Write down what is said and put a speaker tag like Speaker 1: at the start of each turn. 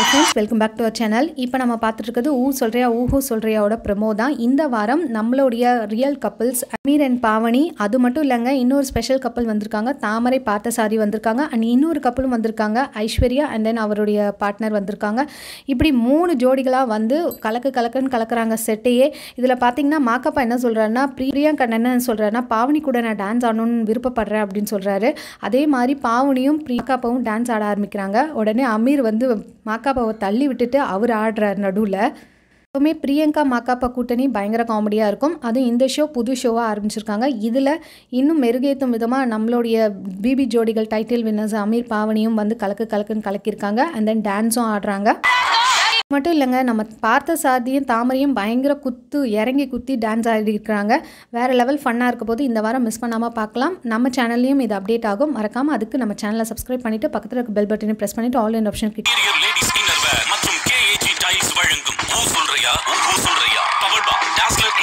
Speaker 1: friends welcome back to our channel இப்போ நம்ம பார்த்துட்டு இருக்கிறது ஊ சொல்றியா ஊஹூ சொல்றியாவோட ப்ரமோ தான் இந்த வாரம் நம்மளுடைய real couples Amir and Pavani அது மட்டும் இல்லைங்க இன்னொரு ஸ்பெஷல் கப்பல் வந்திருக்காங்க தாமரை பார்த்தசாரி வந்திருக்காங்க அண்ட் இன்னொரு கப்பலும் வந்திருக்காங்க ஐஸ்வர்யா அண்ட் தென் அவருடைய பார்ட்னர் வந்திருக்காங்க இப்படி மூணு ஜோடிகளாக வந்து கலக்கு கலக்குன்னு கலக்குறாங்க செட்டையே இதில் பார்த்தீங்கன்னா மாக்கப்பா என்ன சொல்கிறாருன்னா பிரியாங்கா என்ன சொல்கிறாருன்னா பாவனி கூட நான் டான்ஸ் ஆடணும்னு விருப்பப்படுறேன் அப்படின்னு சொல்கிறாரு அதே மாதிரி பாவனியும் பிரியாக்காப்பாவும் டான்ஸ் ஆட ஆரம்பிக்கிறாங்க உடனே அமீர் வந்து மாக்காப்பாவை தள்ளி விட்டுட்டு அவர் ஆடுறாரு நடுவில் எப்பவுமே பிரியங்கா மாக்காப்பா கூட்டணி பயங்கர காமெடியாக இருக்கும் அதுவும் இந்த ஷோ புது ஷோவாக ஆரம்பிச்சிருக்காங்க இதில் இன்னும் மெருகேற்றும் விதமாக நம்மளுடைய பிபி ஜோடிகள் டைட்டில் வின்னர்ஸ் அமீர் பாவனியும் வந்து கலக்கு கலக்குன்னு கலக்கியிருக்காங்க அண்ட் தென் டான்ஸும் ஆடுறாங்க மட்டும் இல்லைங்க நம்ம பார்த்த சாதியும் தாமரையும் பயங்கர குத்து இறங்கி குத்தி டான்ஸ் ஆடி இருக்கிறாங்க வேறு லெவல் ஃபன்னாக இருக்க போது இந்த வாரம் மிஸ் பண்ணாமல் பார்க்கலாம் நம்ம சேனல்லையும் இது அப்டேட் ஆகும் மறக்காமல் அதுக்கு நம்ம சேனலை சப்ஸ்கிரைப் பண்ணிவிட்டு பக்கத்தில் இருக்க பெல் பட்டனை ப்ரெஸ் பண்ணிவிட்டு all in option click
Speaker 2: interior ladies innerwear மற்றும் கேஏஜி டைல்ஸ் வழங்கும் ஊ சொல்றியா ஊ சொல்றியா பவர்ட் பை டாஸ்லர்